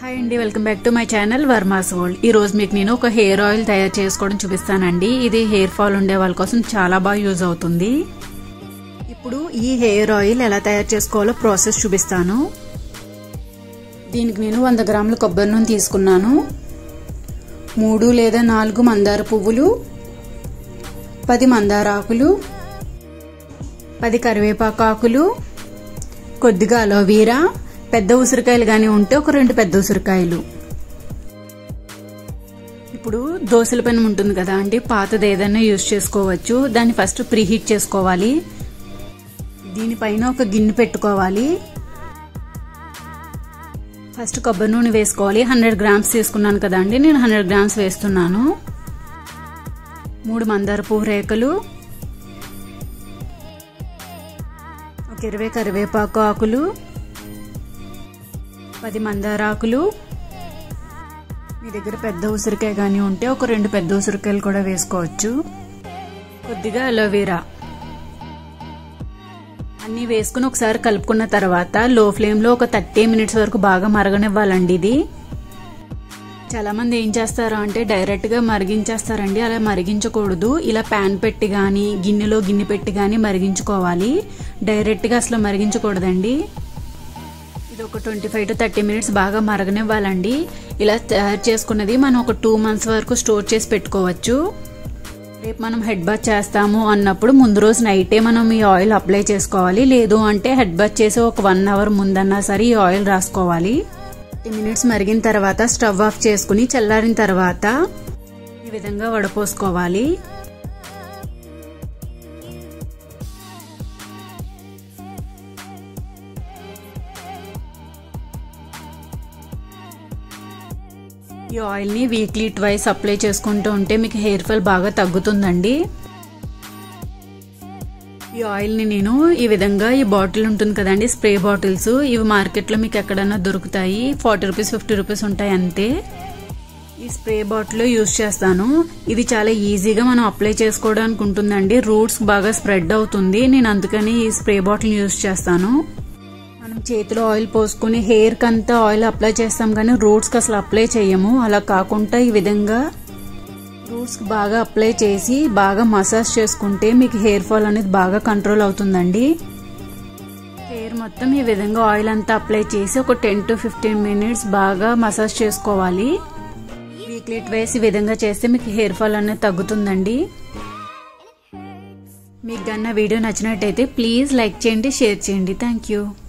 hi అండి welcome back to my channel Varma's world ఈ రోజు మీకు నేను ఒక హెయిర్ ఆయిల్ తయారు చేసుకోవడం చూపిస్తానండి ఇది హెయిర్ ఫాల్ ఉండే వాళ్ళ కోసం చాలా బాగా యూజ్ అవుతుంది ఇప్పుడు ఈ హెయిర్ ఆయిల్ ఎలా తయారు చేసుకోవాలో ప్రాసెస్ చూపిస్తాను దీనికి నేను వంద గ్రాముల కొబ్బరి నూనె తీసుకున్నాను మూడు లేదా నాలుగు మందార పువ్వులు పది మందార ఆకులు పది కరివేపాకు ఆకులు కొద్దిగా అలోవీరా పెద్ద ఉసిరికాయలు కానీ ఉంటే ఒక రెండు పెద్ద ఉసిరికాయలు ఇప్పుడు దోశల పెనం ఉంటుంది కదా అండి పాతది ఏదైనా యూజ్ చేసుకోవచ్చు దాన్ని ఫస్ట్ ప్రీహీట్ చేసుకోవాలి దీనిపైన ఒక గిన్నె పెట్టుకోవాలి ఫస్ట్ కొబ్బరి నూనె వేసుకోవాలి హండ్రెడ్ గ్రామ్స్ తీసుకున్నాను కదా అండి నేను హండ్రెడ్ గ్రామ్స్ వేస్తున్నాను మూడు మందార పువ్వు రేకలు ఒక ఇరవై కరివేపాకు ఆకులు పది మందారాకులు మీ దగ్గర పెద్ద ఉసిరికాయ కానీ ఉంటే ఒక రెండు పెద్ద ఉసిరికాయలు కూడా వేసుకోవచ్చు కొద్దిగా అలోవెరా అన్నీ వేసుకుని ఒకసారి కలుపుకున్న తర్వాత లో ఫ్లేమ్లో ఒక థర్టీ మినిట్స్ వరకు బాగా మరగనివ్వాలండి ఇది చాలా మంది ఏం చేస్తారు అంటే డైరెక్ట్ గా మరిగించేస్తారండి అలా మరిగించకూడదు ఇలా ప్యాన్ పెట్టి కానీ గిన్నెలో గిన్నె పెట్టి కానీ మరిగించుకోవాలి డైరెక్ట్ గా అసలు మరిగించకూడదండి ఇది ఒక twenty five to thirty minutes బాగా మరగనివ్వాలండి ఇలా తయారు చేసుకున్నది మనం ఒక టూ మంత్స్ వరకు స్టోర్ చేసి పెట్టుకోవచ్చు రేపు మనం హెడ్ బాత్ చేస్తాము అన్నప్పుడు ముందు రోజు నైటే మనం ఈ ఆయిల్ అప్లై చేసుకోవాలి లేదు అంటే హెడ్ బాత్ చేసి ఒక వన్ అవర్ ముందన్నా సరే ఈ ఆయిల్ రాసుకోవాలి థర్టీ మినిట్స్ మరిగిన తర్వాత స్టవ్ ఆఫ్ చేసుకుని చల్లారిన తర్వాత ఈ విధంగా వడపోసుకోవాలి ఈ ఆయిల్ని వీక్లీ ట్వైస్ అప్లై చేసుకుంటూ ఉంటే మీకు హెయిర్ ఫాల్ బాగా తగ్గుతుందండి ఈ ఆయిల్ని నేను ఈ విధంగా ఈ బాటిల్ ఉంటుంది కదండి స్ప్రే బాటిల్స్ ఇవి మార్కెట్లో మీకు ఎక్కడన్నా దొరుకుతాయి ఫార్టీ రూపీస్ ఫిఫ్టీ రూపీస్ ఉంటాయి అంతే ఈ స్ప్రే బాటిల్ యూస్ చేస్తాను ఇది చాలా ఈజీగా మనం అప్లై చేసుకోవడానికి ఉంటుందండి రూట్స్ బాగా స్ప్రెడ్ అవుతుంది నేను అందుకని ఈ స్ప్రే బాటిల్ యూస్ చేస్తాను మనం చేతిలో ఆయిల్ పోసుకుని హెయిర్కి అంతా ఆయిల్ అప్లై చేస్తాం కానీ రూట్స్కి అసలు అప్లై చేయము అలా కాకుండా ఈ విధంగా రూట్స్కి బాగా అప్లై చేసి బాగా మసాజ్ చేసుకుంటే మీకు హెయిర్ ఫాల్ అనేది బాగా కంట్రోల్ అవుతుందండి హెయిర్ మొత్తం ఈ విధంగా ఆయిల్ అంతా అప్లై చేసి ఒక టెన్ టు ఫిఫ్టీన్ మినిట్స్ బాగా మసాజ్ చేసుకోవాలి వీక్లీ ట్వైస్ ఈ విధంగా చేస్తే మీకు హెయిర్ ఫాల్ అనేది తగ్గుతుందండి మీకు కన్నా వీడియో నచ్చినట్టయితే ప్లీజ్ లైక్ చేయండి షేర్ చేయండి థ్యాంక్ యూ